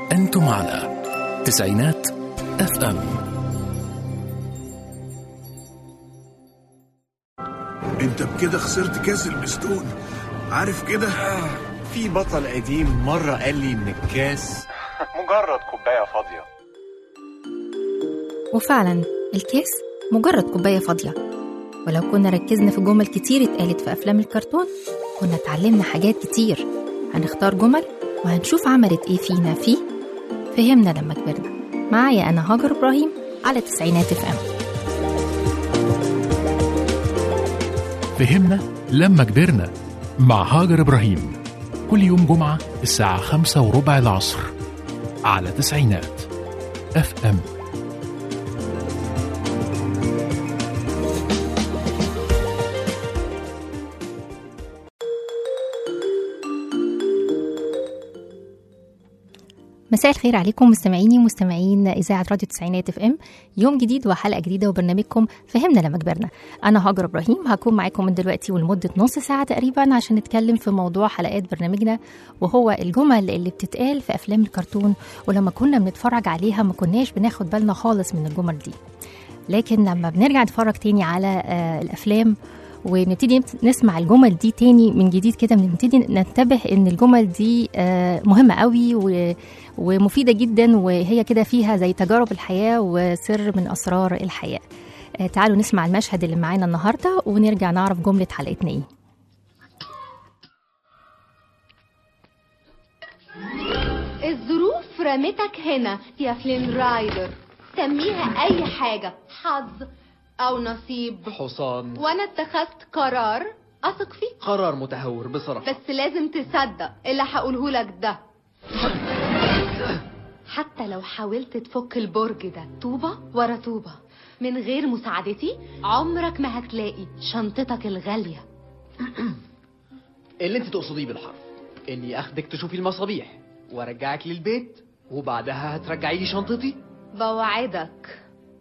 أنتم على تسعينات اف ام انت بكده خسرت كاس البستون عارف كده في بطل قديم مرة قال لي إن الكاس مجرد كوباية فاضية وفعلا الكاس مجرد كوباية فاضية ولو كنا ركزنا في جمل كتير اتقالت في أفلام الكرتون كنا اتعلمنا حاجات كتير هنختار جمل وهنشوف عملت ايه فينا فيه فهمنا لما كبرنا معايا أنا هاجر إبراهيم على تسعينات اف ام فهمنا لما كبرنا مع هاجر إبراهيم كل يوم جمعة الساعة خمسة وربع العصر على تسعينات اف ام مساء الخير عليكم مستمعيني ومستمعين اذاعه راديو تسعينات اف ام يوم جديد وحلقه جديده وبرنامجكم فهمنا لما كبرنا انا هاجر ابراهيم هكون معاكم من دلوقتي ولمده نص ساعه تقريبا عشان نتكلم في موضوع حلقات برنامجنا وهو الجمل اللي بتتقال في افلام الكرتون ولما كنا بنتفرج عليها ما كناش بناخد بالنا خالص من الجمل دي لكن لما بنرجع نتفرج تاني على آه، الافلام ونبتدي نسمع الجمل دي تاني من جديد كده بنبتدي ننتبه ان الجمل دي آه، مهمه قوي و- ومفيده جدا وهي كده فيها زي تجارب الحياه وسر من اسرار الحياه آه، تعالوا نسمع المشهد اللي معانا النهارده ونرجع نعرف جمله حلقتنا ايه الظروف رمتك هنا يا فلين رايدر سميها اي حاجة حظ او نصيب حصان وانا اتخذت قرار اثق فيه قرار متهور بصراحة بس لازم تصدق اللي هقوله لك ده حتى لو حاولت تفك البرج ده طوبة ورا طوبة من غير مساعدتي عمرك ما هتلاقي شنطتك الغالية اللي انت تقصديه بالحرف اني اخدك تشوفي المصابيح وارجعك للبيت وبعدها هترجعي لي شنطتي بوعدك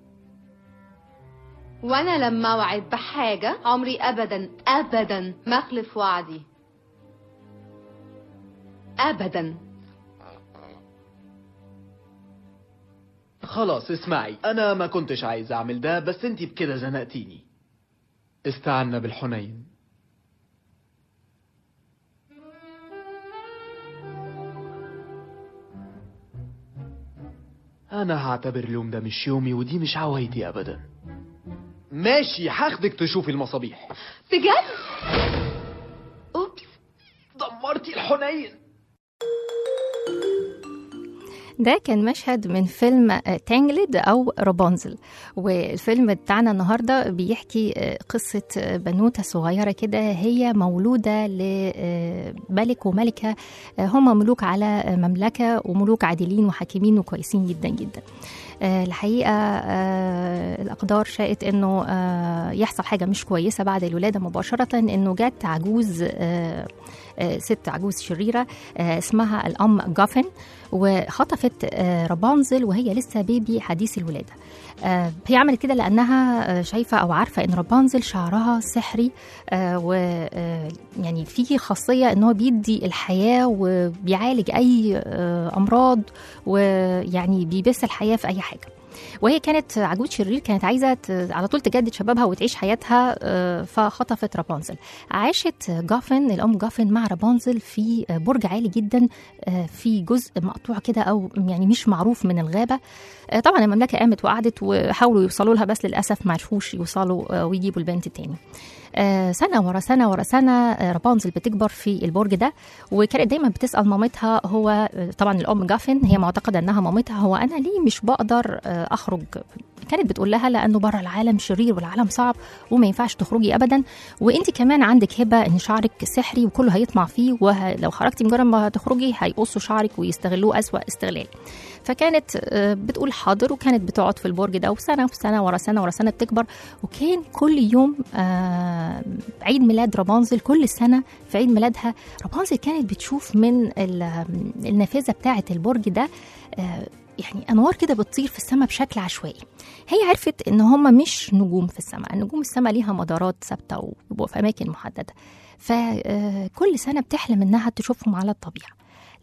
وانا لما اوعد بحاجة عمري ابدا ابدا ما اخلف وعدي ابدا خلاص اسمعي انا ما كنتش عايز اعمل ده بس انت بكده زنقتيني استعنا بالحنين انا هعتبر اليوم ده مش يومي ودي مش عوايدي ابدا ماشي هاخدك تشوفي المصابيح بجد اوبس دمرتي الحنين ده كان مشهد من فيلم آه، تانجلد أو رابونزل والفيلم بتاعنا النهاردة بيحكي آه، قصة آه، بنوتة صغيرة كده هي مولودة لملك وملكة آه، هم ملوك على آه، مملكة وملوك عادلين وحكيمين وكويسين جدا جدا آه، الحقيقة آه، الأقدار شاءت أنه آه، يحصل حاجة مش كويسة بعد الولادة مباشرة أنه جت عجوز آه، آه، ست عجوز شريرة آه، اسمها الأم جافن وخطفت آه، رابنزل وهي لسه بيبي حديث الولادة آه، هي عملت كده لأنها آه، شايفة أو عارفة إن رابنزل شعرها سحري و يعني فيه خاصية إن هو بيدي الحياة وبيعالج أي آه، أمراض ويعني بيبث الحياة في أي حاجة وهي كانت عجوز شرير كانت عايزه ت- على طول تجدد شبابها وتعيش حياتها آه، فخطفت رابنزل عاشت جافن الام جافن مع رابنزل في آه، برج عالي جدا آه، في جزء مقطوع كده او يعني مش معروف من الغابه آه، طبعا المملكه قامت وقعدت وحاولوا يوصلوا لها بس للاسف ما عرفوش يوصلوا آه، ويجيبوا البنت تاني آه، سنه ورا سنه ورا سنه آه، رابنزل بتكبر في البرج ده وكانت دايما بتسال مامتها هو آه، طبعا الام جافن هي معتقده انها مامتها هو انا ليه مش بقدر آه، اخرج كانت بتقول لها لانه بره العالم شرير والعالم صعب وما ينفعش تخرجي ابدا وانت كمان عندك هبه ان شعرك سحري وكله هيطمع فيه ولو خرجتي مجرد ما تخرجي هيقصوا شعرك ويستغلوه اسوا استغلال فكانت آه، بتقول حاضر وكانت بتقعد في البرج ده وسنه في سنه ورا سنه ورا سنه بتكبر وكان كل يوم آه، عيد ميلاد رابنزل كل سنه في عيد ميلادها رابنزل كانت بتشوف من ال- النافذه بتاعه البرج ده آه، يعني انوار كده بتطير في السماء بشكل عشوائي هي عرفت ان هم مش نجوم في السماء النجوم السماء ليها مدارات ثابته وبيبقوا في اماكن محدده فكل سنه بتحلم انها تشوفهم على الطبيعه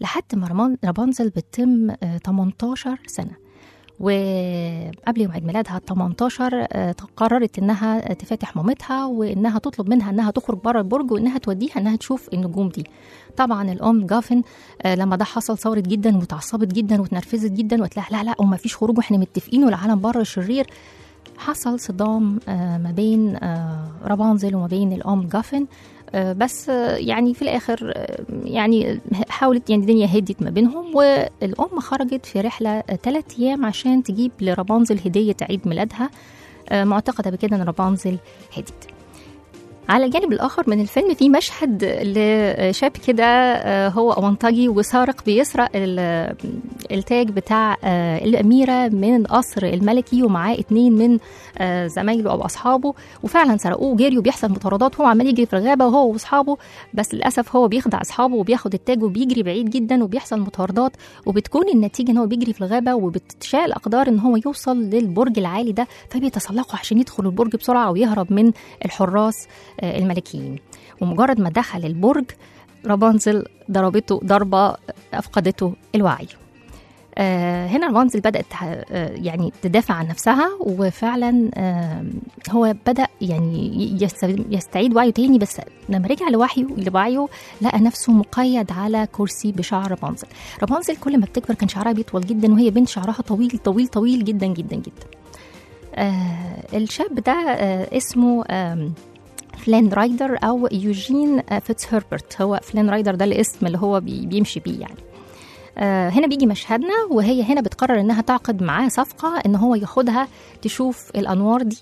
لحد ما رمان- رابنزل بتتم آه، 18 سنة وقبل يوم عيد ميلادها 18 آه، قررت انها تفاتح مامتها وانها تطلب منها انها تخرج بره البرج وانها توديها انها تشوف النجوم دي طبعا الام جافن آه، لما ده حصل صورت جدا وتعصبت جدا واتنرفزت جدا وقالت لها لا لا وما فيش خروج واحنا متفقين والعالم بره شرير حصل صدام آه، ما بين آه، رابنزل وما بين الام جافن آه، بس آه، يعني في الاخر آه، يعني حاولت يعني الدنيا هدت ما بينهم والام خرجت في رحله ثلاث ايام عشان تجيب لرابنزل هديه عيد ميلادها آه، معتقده بكده ان رابنزل هدت على الجانب الاخر من الفيلم في مشهد لشاب كده آه، هو اونطاجي وسارق بيسرق ال- التاج بتاع آه، الاميره من القصر الملكي ومعاه اتنين من آه، زمايله او اصحابه وفعلا سرقوه وجري وبيحصل مطاردات هو عمال يجري في الغابه وهو واصحابه بس للاسف هو بيخدع اصحابه وبياخد التاج وبيجري بعيد جدا وبيحصل مطاردات وبتكون النتيجه ان هو بيجري في الغابه وبتشاء الاقدار ان هو يوصل للبرج العالي ده فبيتسلقوا عشان يدخل البرج بسرعه ويهرب من الحراس آه، الملكيين ومجرد ما دخل البرج رابنزل ضربته ضربه افقدته الوعي آه، هنا رابنزل بدأت تح- آه، يعني تدافع عن نفسها وفعلا آه، هو بدأ يعني يست- يستعيد وعيه تاني بس لما رجع لوعيه لوعيه لقى نفسه مقيد على كرسي بشعر رابنزل رابنزل كل ما بتكبر كان شعرها بيطول جدا وهي بنت شعرها طويل طويل طويل جدا جدا جدا آه الشاب ده آه اسمه آم، فلان رايدر او يوجين آه، فيتس هربرت هو فلان رايدر ده الاسم اللي هو بي- بيمشي بيه يعني آه، هنا بيجي مشهدنا وهي هنا بتقرر انها تعقد معاه صفقه ان هو ياخدها تشوف الانوار دي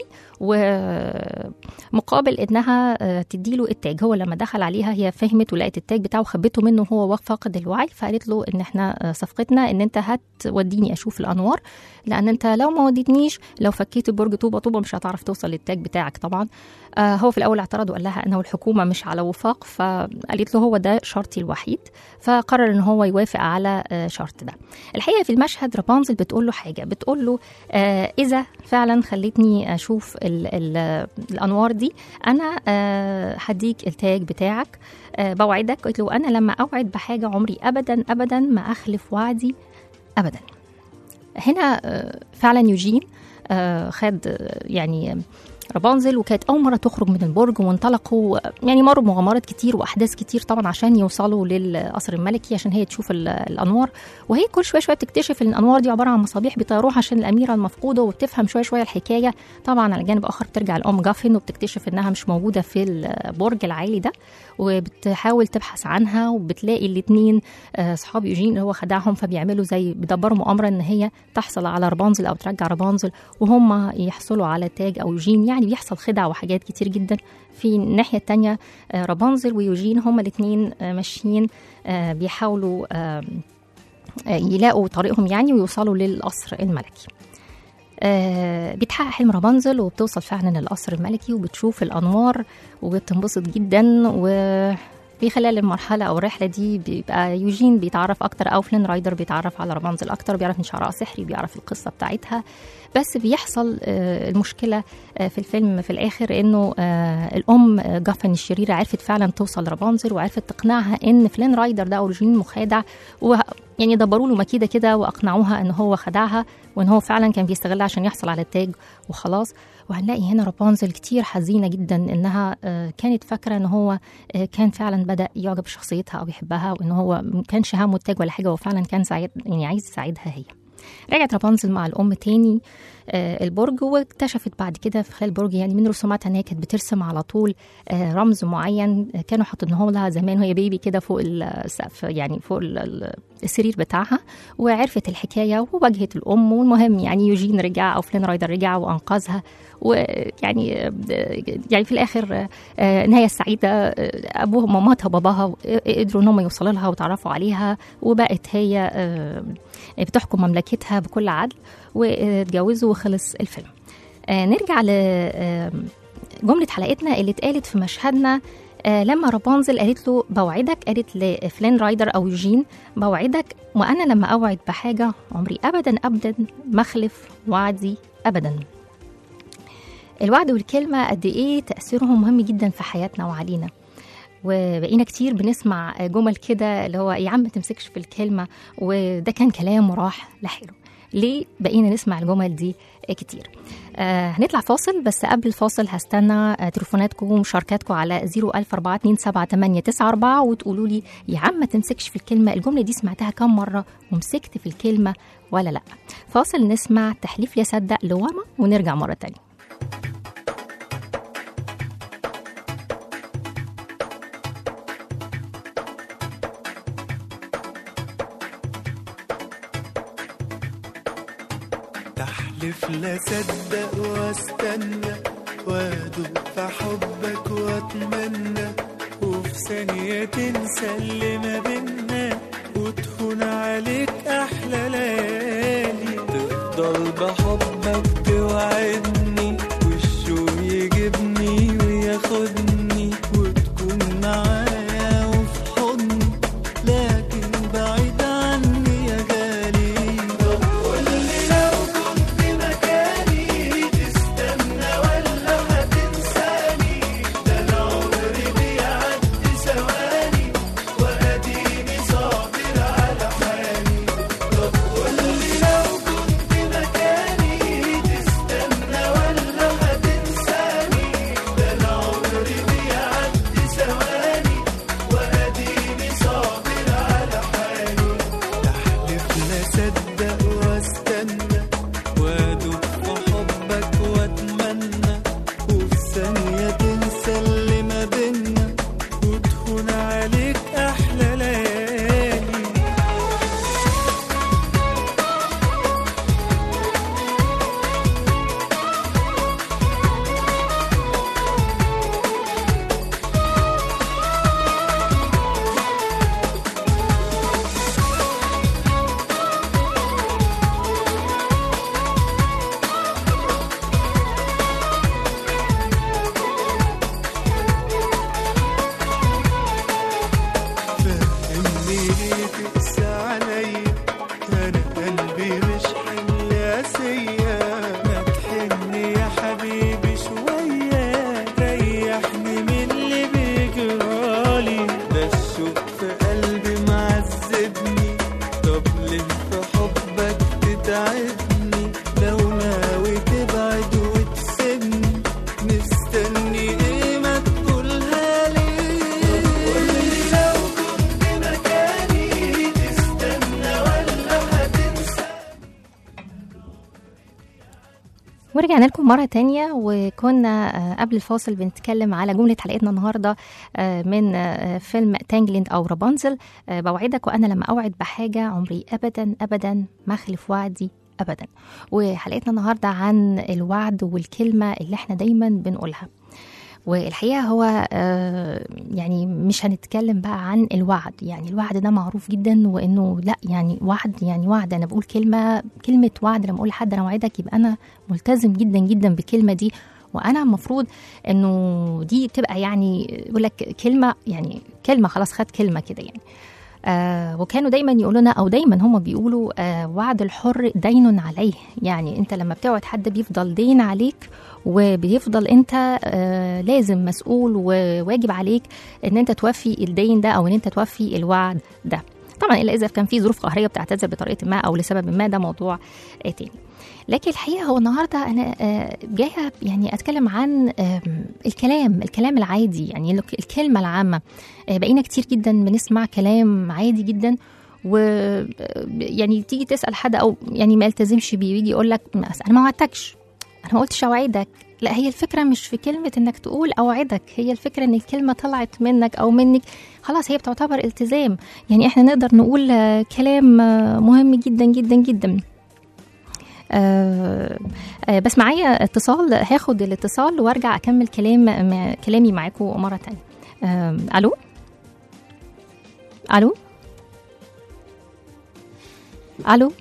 ومقابل انها آه، تديله التاج هو لما دخل عليها هي فهمت ولقت التاج بتاعه وخبته منه وهو فاقد الوعي فقالت له ان احنا آه، صفقتنا ان انت هتوديني اشوف الانوار لان انت لو ما وديتنيش لو فكيت برج طوبه طوبه مش هتعرف توصل للتاج بتاعك طبعا آه، هو في الاول اعترض وقال لها انه الحكومه مش على وفاق فقالت له هو ده شرطي الوحيد فقرر ان هو يوافق على آه، شرط ده الحقيقه في المشهد رابنزل بتقول له حاجه بتقول له آه، اذا فعلا خلتني اشوف ال ال الانوار دي انا آه، هديك التاج بتاعك آه، بوعدك قلت له انا لما اوعد بحاجه عمري ابدا ابدا ما اخلف وعدي ابدا هنا آه، فعلا يوجين آه، خد آه، يعني رابنزل وكانت اول مره تخرج من البرج وانطلقوا يعني مروا بمغامرات كتير واحداث كتير طبعا عشان يوصلوا للقصر الملكي عشان هي تشوف ال- الانوار وهي كل شويه شويه بتكتشف ان الانوار دي عباره عن مصابيح بيطيروها عشان الاميره المفقوده وبتفهم شويه شويه الحكايه طبعا على جانب اخر بترجع الام جافن وبتكتشف انها مش موجوده في البرج العالي ده وبتحاول تبحث عنها وبتلاقي الاثنين اصحاب يوجين اللي هو خدعهم فبيعملوا زي بيدبروا مؤامره ان هي تحصل على رابنزل او ترجع رابنزل وهم يحصلوا على تاج او يوجين يعني بيحصل خدع وحاجات كتير جدا في الناحيه التانية آه، رابنزل ويوجين هما الاثنين ماشيين آه، بيحاولوا آه، آه، يلاقوا طريقهم يعني ويوصلوا للقصر الملكي آه، بيتحقق حلم رابنزل وبتوصل فعلا القصر الملكي وبتشوف الانوار وبتنبسط جدا و في خلال المرحلة أو الرحلة دي بيبقى يوجين بيتعرف أكتر أو فلين رايدر بيتعرف على رابنزل أكتر بيعرف إن شعرها سحري بيعرف القصة بتاعتها بس بيحصل آه، المشكلة آه، في الفيلم في الآخر إنه آه، الأم آه، جافن الشريرة عرفت فعلا توصل لرابنزل وعرفت تقنعها إن فلين رايدر ده أو يوجين مخادع و يعني دبروا له مكيده كده واقنعوها ان هو خدعها وان هو فعلا كان بيستغلها عشان يحصل على التاج وخلاص وهنلاقي هنا رابنزل كتير حزينه جدا انها آه، كانت فاكره ان هو آه، كان فعلا بدا يعجب بشخصيتها او يحبها وان هو ما كانش همه التاج ولا حاجه هو فعلا كان سعيد يعني عايز يساعدها هي رجعت رابنزل مع الام تاني آه، البرج واكتشفت بعد كده في خلال البرج يعني من رسوماتها ان هي كانت بترسم على طول آه، رمز معين آه، كانوا حاطينه لها زمان وهي بيبي كده فوق السقف يعني فوق ال- ال- السرير بتاعها وعرفت الحكايه وواجهت الام والمهم يعني يوجين رجع او فلين رايدر رجع وانقذها ويعني يعني في الاخر آه، نهايه سعيده آه، ابوها مامتها وباباها قدروا ان هم يوصلوا لها وتعرفوا عليها وبقت هي آه، بتحكم مملكتها بكل عدل واتجوزوا وخلص الفيلم آه، نرجع ل آه، جملة حلقتنا اللي اتقالت في مشهدنا آه، لما رابنزل قالت له بوعدك قالت لفلين رايدر او يوجين بوعدك وانا لما اوعد بحاجه عمري ابدا ابدا ما اخلف وعدي ابدا الوعد والكلمه قد ايه تاثيرهم مهم جدا في حياتنا وعلينا وبقينا كتير بنسمع جمل كده اللي هو يا عم ما تمسكش في الكلمة وده كان كلام وراح لحاله ليه بقينا نسمع الجمل دي كتير آه هنطلع فاصل بس قبل الفاصل هستنى آه تليفوناتكم ومشاركاتكم على 004278994 وتقولوا لي يا عم ما تمسكش في الكلمة الجملة دي سمعتها كم مرة ومسكت في الكلمة ولا لا فاصل نسمع تحليف لي صدق لورما ونرجع مرة تانية تحلف لا صدق واستنى وادوب في حبك واتمنى وفي ثانية تنسى اللي ما بينا وتهون عليك أحلى ليالي تفضل بحبك توعدني والشوق يجيبني وياخدني وتكون معايا وفي حضني لكن بعيد عني يا غالي طب قولي لو كنت مكاني تستنى ولا هتنساني ده انا عمري بيعدي ثواني واديني صابر على حالي طب قولي لو كنت مكاني تستنى ولا هتنساني ده انا عمري بيعدي ثواني واديني صابر على حالي تحلف لا صدق واستنى وادوب في حبك واتمنى وفي ثانية تنسى اللي ما بينا وتهون عليك أحلى ليالي فهمني ليه تقسى عليا انا قلبي مش حمل قاسية ما تحني يا حبيبي شوية ريحني من اللي بيجرالي ده الشوق في قلبي معذبني طب ليه في حبك تتعبني لو ناوي تبعد وتسيبني مستني ايه ما تقولها لي قولي لو كنت مكاني تستنى ولا هتنسى ورجعنا لكم مرة تانية وكنا آه، قبل الفاصل بنتكلم على جملة حلقتنا النهاردة آه، من آه، فيلم تانجليند أو رابنزل آه، بوعدك وأنا لما أوعد بحاجة عمري أبدا أبدا ما أخلف وعدي أبدا وحلقتنا النهاردة عن الوعد والكلمة اللي احنا دايما بنقولها والحقيقه هو آه، يعني مش هنتكلم بقى عن الوعد يعني الوعد ده معروف جدا وانه لا يعني وعد يعني وعد انا بقول كلمه كلمه وعد لما اقول لحد انا وعدك يبقى انا ملتزم جدا جدا بالكلمه دي وانا المفروض انه دي تبقى يعني يقول لك كلمه يعني كلمه خلاص خد كلمه كده يعني آه وكانوا دايما يقولوا لنا او دايما هم بيقولوا آه وعد الحر دين عليه يعني انت لما بتوعد حد بيفضل دين عليك وبيفضل انت آه لازم مسؤول وواجب عليك ان انت توفي الدين ده او ان انت توفي الوعد ده طبعا الا اذا كان في ظروف قهريه بتعتذر بطريقه ما او لسبب ما ده موضوع آه تاني لكن الحقيقه هو النهارده انا آه، جايه يعني اتكلم عن آم، الكلام الكلام العادي يعني الك- الكلمه العامه آه، بقينا كتير جدا بنسمع كلام عادي جدا و آه، يعني تيجي تسال حد او يعني ما يلتزمش بيه ويجي يقول لك "ما- انا ما وعدتكش انا ما قلتش اوعدك لا هي الفكره مش في كلمه انك تقول اوعدك هي الفكره ان الكلمه طلعت منك او منك خلاص هي بتعتبر التزام يعني احنا نقدر نقول آه، كلام آه، مهم جدا جدا جدا آه آه بس معايا اتصال هاخد الاتصال وارجع اكمل كلام م- كلامي معاكم مره تانية آه الو الو الو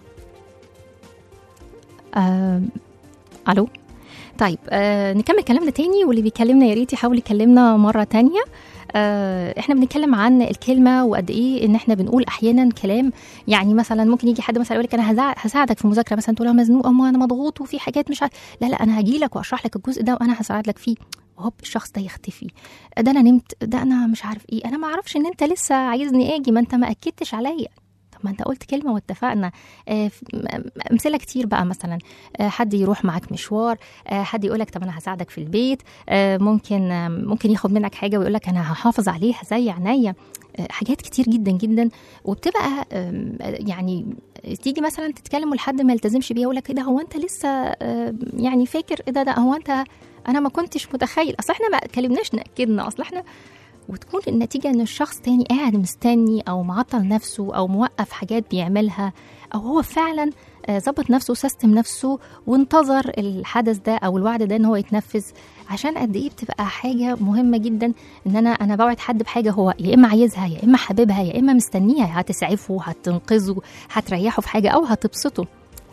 آه الو طيب آه نكمل كلامنا تاني واللي بيكلمنا يا ريت يحاول يكلمنا مره تانية آه احنا بنتكلم عن الكلمه وقد ايه ان احنا بنقول احيانا كلام يعني مثلا ممكن يجي حد مثلا يقول لك انا هزع- هساعدك في المذاكره مثلا تقول له مزنوق اما انا مضغوط وفي حاجات مش عارف لا لا انا هجي لك واشرح لك الجزء ده وانا هساعد لك فيه وهوب الشخص ده يختفي ده انا نمت ده انا مش عارف ايه انا ما اعرفش ان انت لسه عايزني اجي ما انت ما اكدتش عليا طب ما انت قلت كلمه واتفقنا آه، ف- م- امثله كتير بقى مثلا آه، حد يروح معاك مشوار آه، حد يقولك طب انا هساعدك في البيت آه، ممكن آه، ممكن ياخد منك حاجه ويقولك انا هحافظ عليها زي عينيا آه، حاجات كتير جدا جدا وبتبقى آم، يعني تيجي مثلا تتكلم ولحد ما يلتزمش بيها يقول لك ايه ده هو انت لسه آه، يعني فاكر ايه ده ده هو انت انا ما كنتش متخيل اصل احنا ما كلمناش ناكدنا اصل احنا وتكون النتيجة إن الشخص تاني قاعد مستني أو معطل نفسه أو موقف حاجات بيعملها أو هو فعلا آه، ظبط نفسه وسيستم نفسه وانتظر الحدث ده أو الوعد ده إن هو يتنفذ عشان قد إيه بتبقى حاجة مهمة جدا إن أنا أنا بوعد حد بحاجة هو يا إما عايزها يا إما حاببها يا إما مستنيها هتسعفه هتنقذه هتريحه في حاجة أو هتبسطه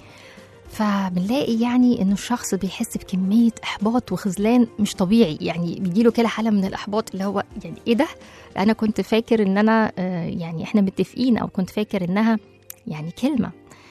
فبنلاقي يعني انه الشخص بيحس بكميه احباط وخذلان مش طبيعي يعني بيجيله كده حاله من الاحباط اللي هو يعني ايه ده انا كنت فاكر ان انا آه، يعني احنا متفقين او كنت فاكر انها يعني كلمه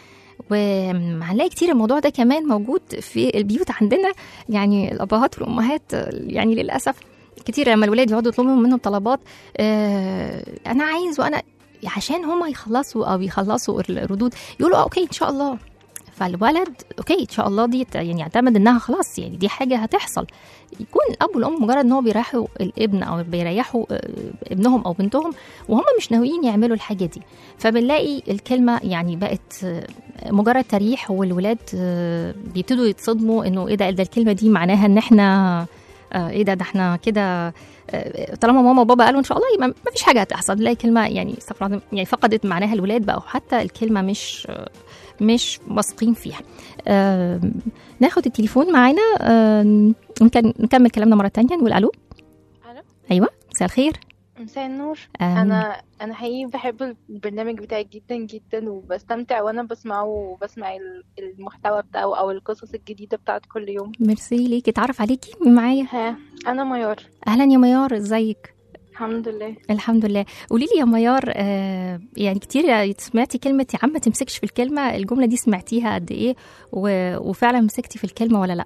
وهنلاقي كتير الموضوع ده كمان موجود في البيوت عندنا يعني الابهات والامهات آه، يعني للاسف كتير لما الولاد يقعدوا يطلبوا منهم طلبات آه، انا عايز وانا عشان هم يخلصوا او يخلصوا الردود يقولوا آه، اوكي ان شاء الله فالولد اوكي ان شاء الله دي يعني يعتمد انها خلاص يعني دي حاجه هتحصل يكون الاب والام مجرد ان هو بيريحوا الابن او بيريحوا آه، ابنهم او بنتهم وهم مش ناويين يعملوا الحاجه دي فبنلاقي الكلمه يعني بقت آه، مجرد تريح والولاد آه، بيبتدوا يتصدموا انه ايه ده ده الكلمه دي معناها ان احنا آه، ايه ده ده احنا كده آه، طالما ماما وبابا قالوا ان شاء الله يبقى ما فيش حاجه هتحصل تلاقي كلمه يعني استغفر الله العظيم، يعني فقدت معناها الولاد بقى وحتى الكلمه مش آه، مش واثقين فيها آه ناخد التليفون معانا آه نكن- نكمل كلامنا مره تانية نقول الو ألو. ايوه مساء الخير مساء النور آه انا انا حقيقي بحب البرنامج بتاعك جدا جدا وبستمتع وانا بسمعه وبسمع ال- المحتوى بتاعه او القصص الجديده بتاعت كل يوم ميرسي ليكي اتعرف عليكي مين معايا ها انا ميار اهلا يا ميار ازيك الحمد لله الحمد لله قولي لي يا ميار آه يعني كتير سمعتي كلمه يا عم ما تمسكش في الكلمه الجمله دي سمعتيها قد ايه و... وفعلا مسكتي في الكلمه ولا لا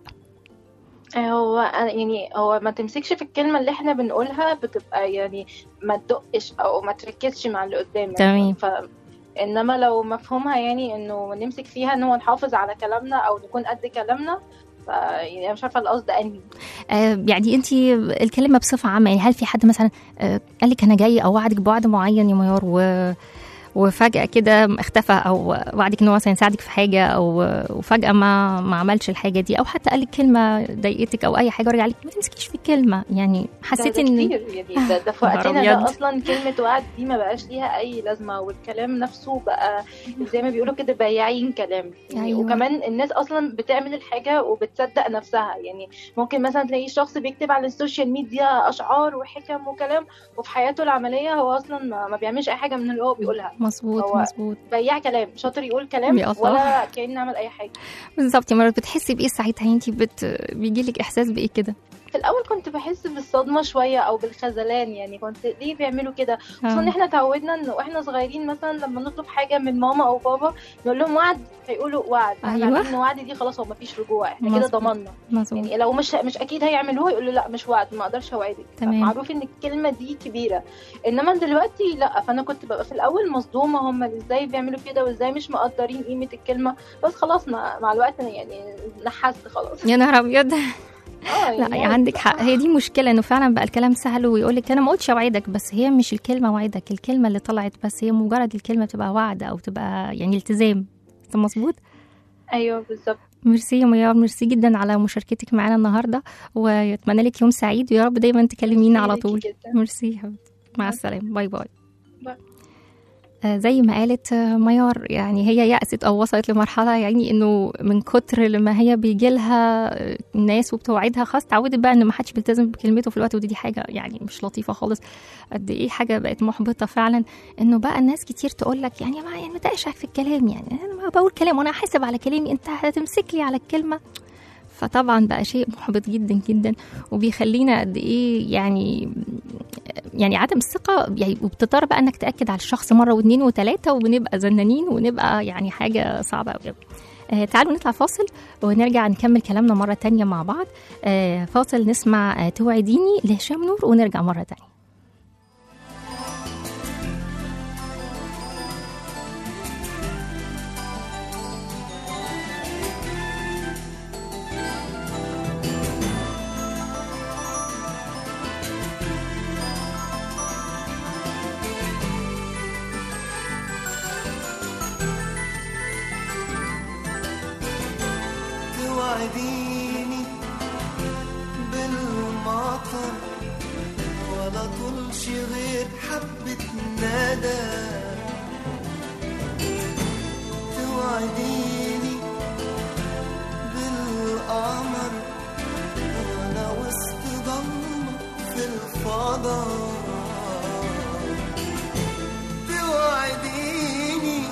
آه، هو أنا- يعني هو ما تمسكش في الكلمه اللي احنا بنقولها بتبقى يعني ما تدقش او ما تركزش مع اللي قدامك تمام. ف انما لو مفهومها يعني انه نمسك فيها ان هو نحافظ على كلامنا او نكون قد كلامنا ف يعني انا مش عارفه القصد انهي آه يعني انت الكلمه بصفه عامه يعني هل في حد مثلا آه قال لك انا جاي او وعدك بوعد معين يا ميار و وفجأة كده اختفى أو وعدك إن هو مثلا يساعدك في حاجة أو وفجأة ما ما عملش الحاجة دي أو حتى قال لك كلمة ضايقتك أو أي حاجة ورجع لك ما تمسكيش في الكلمة يعني حسيت ده, ده إن كتير يعني ده, ده في نهار وقتنا أبيض. ده اصلا كلمه وعد دي ما بقاش ليها اي لازمه والكلام نفسه بقى زي ما بيقولوا كده بياعين كلام يعني أيوة. وكمان الناس اصلا بتعمل الحاجه وبتصدق نفسها يعني ممكن مثلا تلاقي شخص بيكتب على السوشيال ميديا اشعار وحكم وكلام وفي حياته العمليه هو اصلا ما, ما بيعملش اي حاجه من اللي هو بيقولها مظبوط هو- مظبوط بياع كلام شاطر يقول كلام يا الله. ولا كأن عمل اي حاجه بالظبط يا مرة بتحسي بإيه ساعتها انت بت... بيجيلك إحساس بإيه كده في الاول كنت بحس بالصدمه شويه او بالخذلان يعني كنت ليه بيعملوا كده خصوصا ان آه. احنا اتعودنا ان واحنا صغيرين مثلا لما نطلب حاجه من ماما او بابا نقول لهم وعد فيقولوا وعد احنا أيوة. عارفين ان وعد دي خلاص هو مفيش رجوع احنا كده مظبوط. ضمننا مظبوط يعني لو مش مش اكيد هيعملوها يقولوا لا مش وعد ما اقدرش اوعدك تمام. معروف ان الكلمه دي كبيره انما دلوقتي لا فانا كنت ببقى في الاول مصدومه هم ازاي بيعملوا كده وازاي مش مقدرين قيمه الكلمه بس خلاص مع, مع الوقت أنا يعني نحست خلاص يا نهار أبيض اه لا يعني عندك حق هي دي مشكلة انه فعلا بقى الكلام سهل ويقول لك انا ما قلتش اوعدك بس هي مش الكلمة وعدك الكلمة اللي طلعت بس هي مجرد الكلمة تبقى وعد او تبقى يعني التزام ده مظبوط ايوه بالظبط ميرسي يا ميار ميرسي جدا على مشاركتك معانا النهارده واتمنى لك يوم سعيد ويا رب دايما تكلمينا على ميرسي طول ليكي جدا. ميرسي يا حبيبتي مع السلامة باي باي باي. آه، زي ما قالت آه، ميار يعني هي يأست أو وصلت لمرحلة يعني إنه من كتر لما هي بيجي لها ناس وبتوعدها خلاص اتعودت بقى إن ما حدش بيلتزم بكلمته في الوقت ودي دي حاجة يعني مش لطيفة خالص قد إيه حاجة بقت محبطة فعلا إنه بقى الناس كتير تقول لك يعني ما يعني ما تقشعك في الكلام يعني أنا ما بقول كلام وأنا حاسب على كلامي أنت هتمسك لي على الكلمة فطبعا بقى شيء محبط جدا جدا وبيخلينا قد ايه يعني يعني عدم الثقه يعني وبتضطر بقى انك تاكد على الشخص مره واثنين وثلاثه وبنبقى زنانين ونبقى يعني حاجه صعبه قوي آه تعالوا نطلع فاصل ونرجع نكمل كلامنا مرة تانية مع بعض آه فاصل نسمع آه توعديني لهشام نور ونرجع مرة تانية توعديني بالمطر ولا طولش غير حبة ندى توعديني بالقمر وانا وسط ضلمة في الفضاء توعديني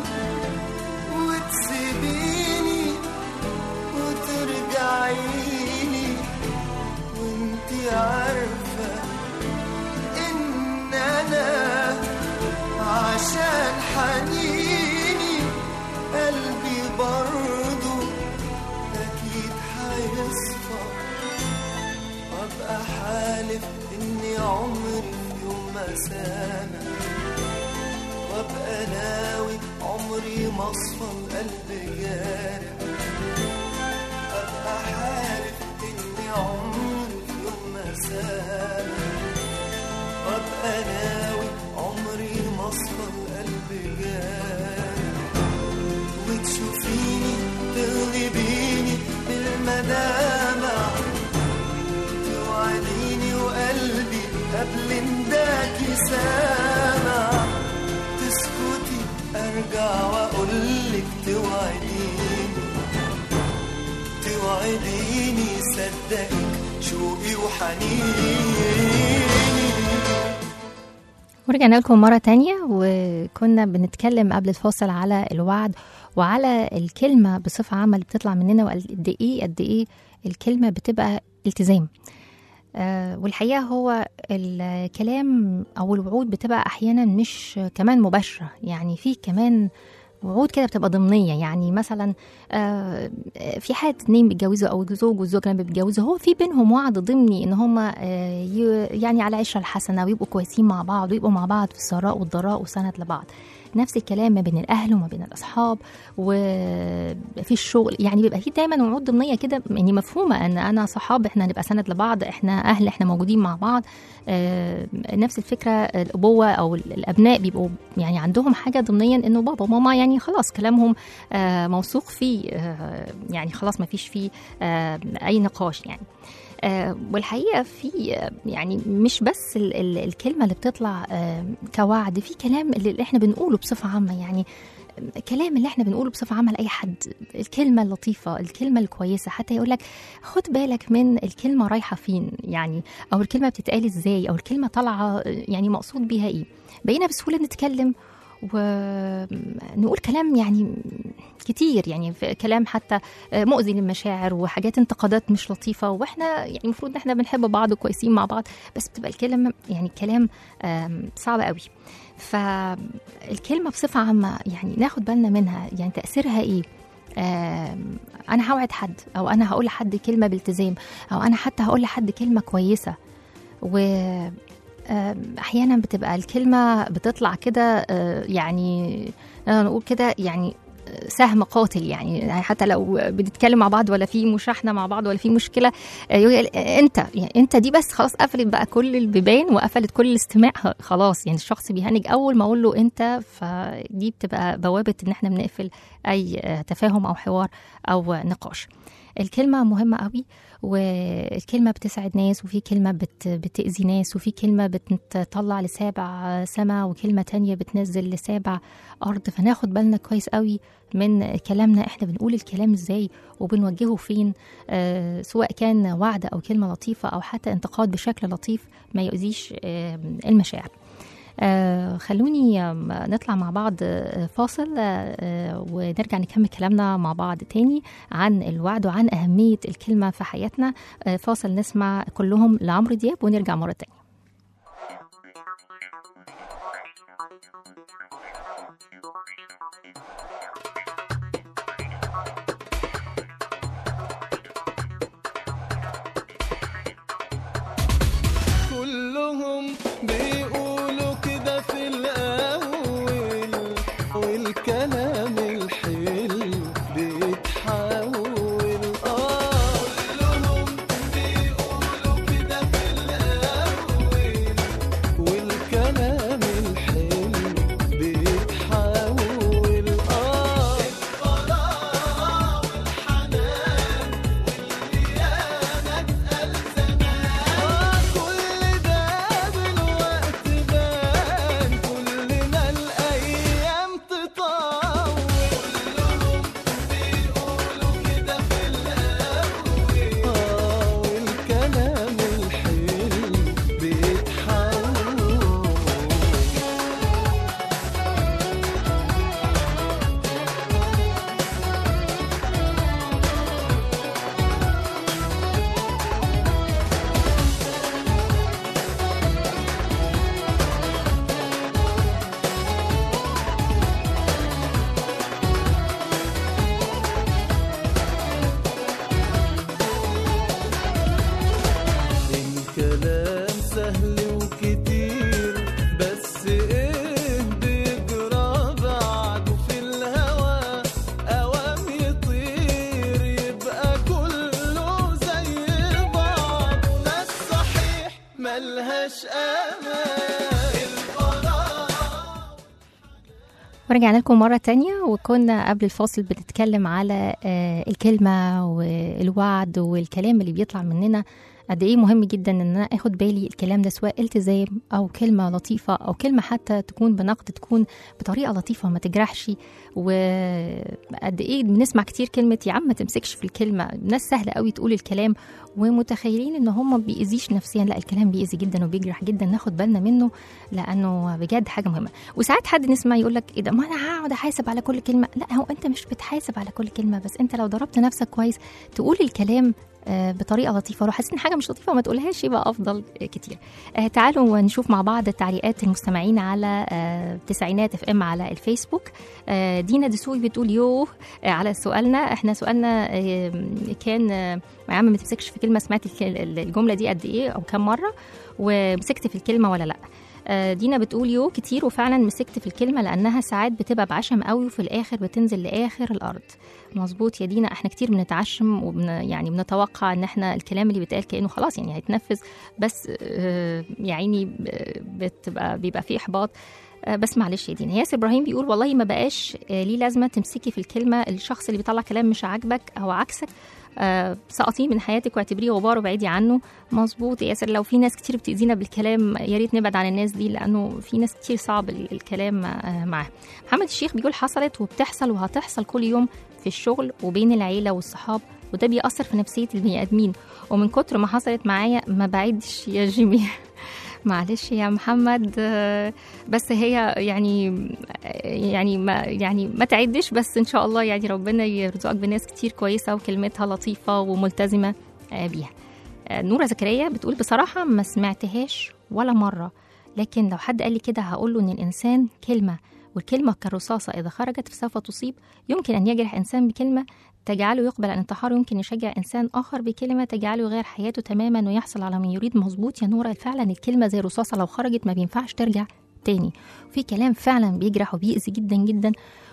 وتسيبيني وترجعيلي وانتي عارفة ان انا عشان حنيني قلبي برضو اكيد هيصفى ابقى حالف اني عمري في يوم ما سامع وابقى ناوي عمري ما اصفى القلب جارح ابقى حالف اني عمري في يوم ما سامع وابقى ناوي عمري ما اصفى القلب جارح وتشوفيني تغلبيني بالمدامع توعديني وقلبي قبل انداكي سامع تسكتي ارجع واقولك توعديني توعديني صدقك شوقي وحنيني ورجعنا لكم مرة تانية وكنا بنتكلم قبل الفاصل على الوعد وعلى الكلمة بصفة عامة اللي بتطلع مننا وقد إيه قد إيه الكلمة بتبقى التزام آه والحقيقة هو الكلام أو الوعود بتبقى أحيانا مش كمان مباشرة يعني في كمان وعود كده بتبقى ضمنيه يعني مثلا آه في حاله اتنين بيتجوزوا او زوج والزوج لما بيتجوزوا هو في بينهم وعد ضمني ان هم آه يعني على عشره الحسنه ويبقوا كويسين مع بعض ويبقوا مع بعض في السراء والضراء وسند لبعض نفس الكلام ما بين الاهل وما بين الاصحاب وفي الشغل يعني بيبقى في دايما وعود ضمنيه كده يعني مفهومه ان انا صحاب احنا هنبقى سند لبعض احنا اهل احنا موجودين مع بعض آه نفس الفكره الابوه او الابناء بيبقوا يعني عندهم حاجه ضمنيا انه بابا وماما يعني خلاص كلامهم آه موثوق فيه آه يعني خلاص ما فيش فيه آه اي نقاش يعني آه والحقيقه في آه يعني مش بس ال ال الكلمه اللي بتطلع آه كوعد في كلام اللي احنا بنقوله بصفه عامه يعني الكلام اللي احنا بنقوله بصفه عامه لاي حد الكلمه اللطيفه الكلمه الكويسه حتى يقول لك خد بالك من الكلمه رايحه فين يعني او الكلمه بتتقال ازاي او الكلمه طالعه يعني مقصود بيها ايه بقينا بسهوله نتكلم ونقول كلام يعني كتير يعني كلام حتى مؤذي للمشاعر وحاجات انتقادات مش لطيفه واحنا يعني المفروض ان احنا بنحب بعض وكويسين مع بعض بس بتبقى الكلمه يعني كلام صعب قوي فالكلمه بصفه عامه يعني ناخد بالنا منها يعني تاثيرها ايه انا هوعد حد او انا هقول لحد كلمه بالتزام او انا حتى هقول لحد كلمه كويسه و احيانا بتبقى الكلمه بتطلع كده يعني نقول كده يعني سهم قاتل يعني حتى لو بنتكلم مع بعض ولا في مشاحنه مع بعض ولا في مشكله انت يعني انت دي بس خلاص قفلت بقى كل البيبان وقفلت كل الاستماع خلاص يعني الشخص بيهنج اول ما اقول له انت فدي بتبقى بوابه ان احنا بنقفل اي تفاهم او حوار او نقاش الكلمة مهمة قوي والكلمة بتسعد ناس وفي كلمة بت بتأذي ناس وفي كلمة بتطلع لسابع سما وكلمة تانية بتنزل لسابع أرض فناخد بالنا كويس قوي من كلامنا احنا بنقول الكلام ازاي وبنوجهه فين آه سواء كان وعد أو كلمة لطيفة أو حتى انتقاد بشكل لطيف ما يؤذيش آه المشاعر آه خلوني نطلع مع بعض فاصل آه ونرجع نكمل كلامنا مع بعض تاني عن الوعد وعن أهمية الكلمة في حياتنا آه فاصل نسمع كلهم لعمرو دياب ونرجع مرة تانية كلهم بيقولوا كده في الأول والكلام الحلو بيتحول آه كلهم بيقولوا كده في الأول والكلام الحلو بيتحول آه الفراغ والحنان والليانة اتقل زمان كل ده بالوقت بان كلنا الأيام تطول كلهم بيقولوا كده في الأول آه والكلام الحلو بيتحول الكلام سهل وكتير بس ايه بيجرى بعده في الهوى اوام يطير يبقى كله زي بعض ناس صحيح ملهاش امان الفراغ ورجعنا لكم مرة تانية وكنا قبل الفاصل بنتكلم على آه، الكلمة والوعد والكلام اللي بيطلع مننا قد ايه مهم جدا ان انا اخد بالي الكلام ده سواء التزام او كلمة لطيفة او كلمة حتى تكون بنقد تكون بطريقة لطيفة ما تجرحش وقد ايه بنسمع كتير كلمة يا عم ما تمسكش في الكلمة ناس سهلة قوي تقول الكلام ومتخيلين ان هم ما بيأذيش نفسيا لا الكلام بيأذي جدا وبيجرح جدا ناخد بالنا منه لانه بجد حاجة مهمة وساعات حد نسمع يقول لك ايه ده ما انا هقعد احاسب على كل كلمه لا هو انت مش بتحاسب على كل كلمه بس انت لو ضربت نفسك كويس تقول الكلام آه، بطريقه لطيفه ولو حسيت ان حاجه مش لطيفه ما تقولهاش يبقى افضل آه، كتير آه، تعالوا نشوف مع بعض تعليقات المستمعين على آه، تسعينات اف ام على الفيسبوك آه، دينا دسوقي بتقول يوه آه، على سؤالنا احنا سؤالنا آه، كان آه، يا عم ما تمسكش في كلمه سمعت الك- الجمله دي قد ايه او كم مره ومسكت في الكلمه ولا لا آه، دينا بتقول يو كتير وفعلا مسكت في الكلمه لانها ساعات بتبقى بعشم قوي وفي الاخر بتنزل لاخر الارض مظبوط يا دينا احنا كتير بنتعشم وبن يعني بنتوقع ان احنا الكلام اللي بيتقال كانه خلاص يعني هيتنفذ بس آه، يا عيني ب- بتبقى بيبقى فيه احباط آه، بس معلش يا دينا ياسر ابراهيم بيقول والله ما بقاش آه، ليه لازمه تمسكي في الكلمه الشخص اللي بيطلع كلام مش عاجبك او عكسك آه، سقطيه من حياتك واعتبريه غبار وبعيدي عنه مظبوط يا ياسر لو في ناس كتير بتأذينا بالكلام يا ريت نبعد عن الناس دي لأنه في ناس كتير صعب ال- الكلام آه، معاها محمد الشيخ بيقول حصلت وبتحصل وهتحصل كل يوم في الشغل وبين العيلة والصحاب وده بيأثر في نفسية البني آدمين ومن كتر ما حصلت معايا ما بعدش يا جيمي معلش يا محمد آه، بس هي يعني يعني ما يعني ما تعدش بس ان شاء الله يعني ربنا يرزقك بناس كتير كويسه وكلمتها لطيفه وملتزمه آه، بيها آه، نورة زكريا بتقول بصراحة ما سمعتهاش ولا مرة لكن لو حد قال لي كده هقول له إن الإنسان كلمة والكلمة كالرصاصة إذا خرجت فسوف تصيب يمكن أن يجرح إنسان بكلمة تجعله يقبل على الانتحار يمكن يشجع إنسان آخر بكلمة تجعله يغير حياته تماما ويحصل على ما يريد مظبوط يا نورة فعلا الكلمة زي رصاصة لو خرجت ما بينفعش ترجع تاني في كلام فعلا بيجرح وبيأذي جدا جدا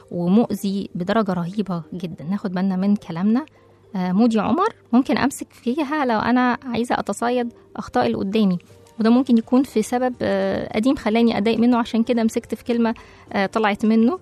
ومؤذي بدرجة رهيبة جدا ناخد بالنا من كلامنا آه، مودي عمر ممكن امسك فيها لو انا عايزه اتصيد اخطاء اللي قدامي وده ممكن يكون في سبب آه، قديم خلاني اتضايق منه عشان كده مسكت في كلمه آه، طلعت منه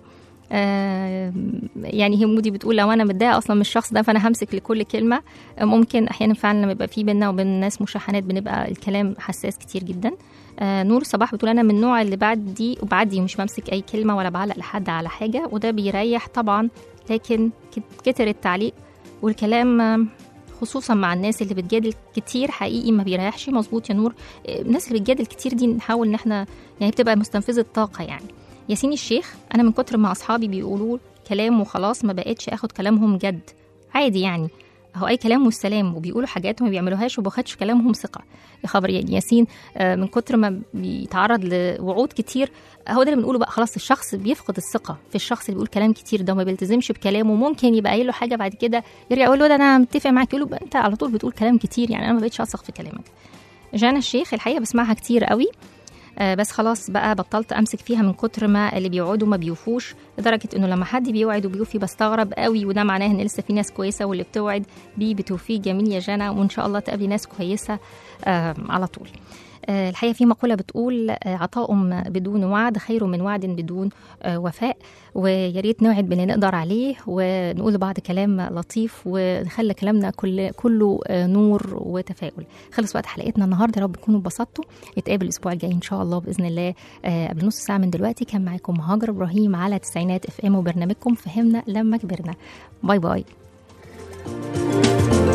آه، يعني هي مودي بتقول لو انا متضايقه اصلا من الشخص ده فانا همسك لكل كلمه آه، ممكن احيانا فعلا لما يبقى في بينا وبين الناس مشاحنات بنبقى الكلام حساس كتير جدا آه، نور صباح بتقول انا من النوع اللي بعدي وبعدي ومش بمسك اي كلمه ولا بعلق لحد على حاجه وده بيريح طبعا لكن كت- كتر التعليق والكلام آم، خصوصا مع الناس اللي بتجادل كتير حقيقي ما بيريحش مظبوط يا نور آه، الناس اللي بتجادل كتير دي نحاول ان احنا يعني بتبقى مستنفذة طاقة يعني ياسين الشيخ انا من كتر ما اصحابي بيقولوا كلام وخلاص ما بقتش اخد كلامهم جد عادي يعني هو اي كلام والسلام وبيقولوا حاجات وما بيعملوهاش وباخدش كلامهم ثقه يا خبر يعني ياسين آه، من كتر ما بيتعرض لوعود كتير هو ده اللي بنقوله بقى خلاص الشخص بيفقد الثقه في الشخص اللي بيقول كلام كتير ده وما بيلتزمش بكلامه ممكن يبقى قايل له حاجه بعد كده يرجع يقول له ده انا متفق معاك يقول له بقى انت على طول بتقول كلام كتير يعني انا ما بقتش اثق في كلامك جانا الشيخ الحقيقه بسمعها كتير قوي آه، بس خلاص بقى بطلت امسك فيها من كتر ما اللي بيوعدوا ما بيوفوش لدرجه انه لما حد بيوعد وبيوفي بستغرب قوي وده معناه ان لسه في ناس كويسه واللي بتوعد بيه بتوفيه جميل يا جانا وان شاء الله تقابلي ناس كويسه آه، على طول آه، الحقيقه في مقوله بتقول آه، عطاء بدون وعد خير من وعد بدون آه، وفاء ويا ريت نوعد باللي نقدر عليه ونقول لبعض كلام لطيف ونخلي كلامنا كل كله آه، نور وتفاؤل خلص وقت حلقتنا النهارده يا رب تكونوا اتبسطتوا نتقابل الاسبوع الجاي ان شاء الله باذن الله آه، قبل نص ساعه من دلوقتي كان معاكم هاجر ابراهيم على تسعينات اف ام وبرنامجكم فهمنا لما كبرنا باي باي